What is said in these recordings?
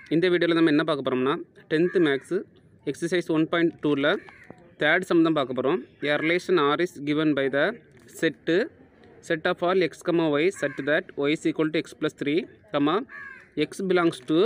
இந்த வீடியோவில் நம்ம என்ன பார்க்க போகிறோம்னா tenth maths exercise one point டூவில் தேர்ட் சம் தான் பார்க்க போகிறோம் a relation R is given by the set set of all X comma y set that y is equal to X plus three comma x belongs to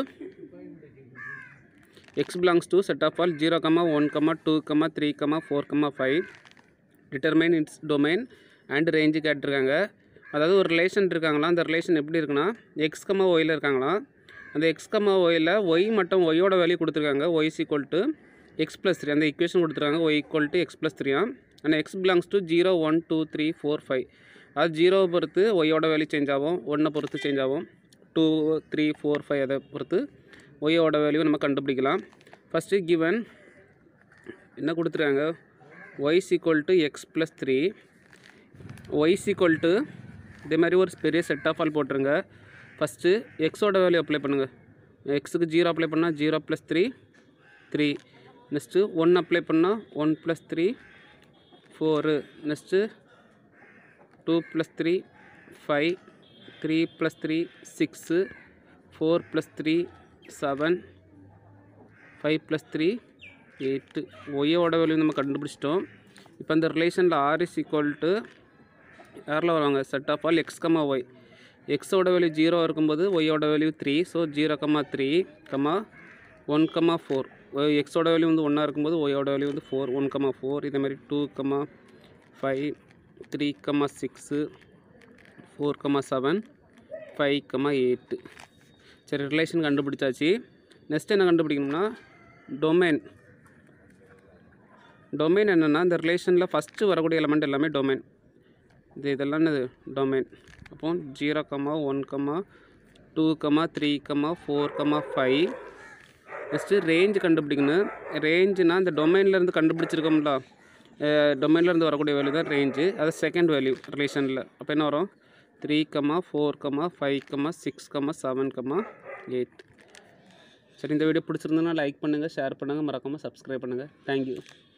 x belongs to set of all zero comma one comma two comma three comma four comma five determine its domain and range கேட்டிருக்காங்க அதாவது ஒரு relation இருக்காங்களா அந்த relation எப்படி இருக்குன்னா X comma while இருக்காங்களா அந்த X comma while Y மட்டும் ஒய்யோட வேல்யூ கொடுத்துருக்காங்க Y equal to X plus three அந்த ஈக்குவேஷன் கொடுத்துருக்காங்க Y equal to X plus த்ரீயா ஆனால் X belongs to zero one two three four five அது ஜீரோவை பொறுத்து ஒய்யோட வேல்யூ சேஞ்ச் ஆகும் ஒன்றை பொறுத்து சேஞ்ச் ஆகும் டூ த்ரீ ஃபோர் ஃபைவ் அதை பொறுத்து ஒய்யோட வேல்யூ நம்ம கண்டுபிடிக்கலாம் ஃபஸ்ட்டு கிவன் என்ன கொடுத்துருக்காங்க Y equal to X plus three Y equal to இதே மாதிரி ஒரு பெரிய செட் ஆஃப் ஆல் போட்டுருங்க ஃபஸ்ட்டு எக்ஸோட வேல்யூ அப்ளை பண்ணுங்கள் எக்ஸுக்கு ஜீரோ அப்ளை பண்ணால் zero plus three three next one apply பண்ணால் one plus three four next two plus three five three plus three six four plus three seven five plus three eight ஒய்யோட value நம்ம கண்டுபிடிச்சிட்டோம் இப்போ அந்த ரிலேஷனில் R is equal to யாரில் வருவாங்க set of all X comma Y எக்ஸோட value zero இருக்கும்போது ஒய்யோட value three so zero comma three comma one comma four எக்ஸோட வேல்யூ வந்து ஒன்றா இருக்கும்போது ஒய்யோட வேல்யூ வந்து ஃபோர் ஒன் கமா ஃபோர் இதே மாதிரி two comma five three comma six four comma seven five comma eight சரி ரிலேஷன் கண்டுபிடிச்சாச்சு நெக்ஸ்ட் என்ன கண்டுபிடிக்கணும்னா டொமைன் டொமைன் என்னென்னா இந்த ரிலேஷனில் ஃபஸ்ட்டு வரக்கூடிய எலமெண்ட் எல்லாமே டொமைன் இது இதெல்லாம் என்னது டொமைன் அப்போ zero comma one comma two comma three comma four comma five next range கண்டுபிடிக்கணும் ரேஞ்சுனா இந்த டொமைன்லேருந்து கண்டுபிடிச்சிருக்கோம்ல டொமைன்லேருந்து வரக்கூடிய வேல்யூ தான் ரேஞ்சு அது செகண்ட் வேல்யூ ரிலேஷனில் அப்போ என்ன வரும் three comma four comma five comma six comma seven comma eight சரி இந்த வீடியோ பிடிச்சிருந்ததுன்னா லைக் பண்ணுங்கள் ஷேர் பண்ணுங்கள் மறக்காமல் சப்ஸ்கிரைப் பண்ணுங்கள் தேங்க்யூ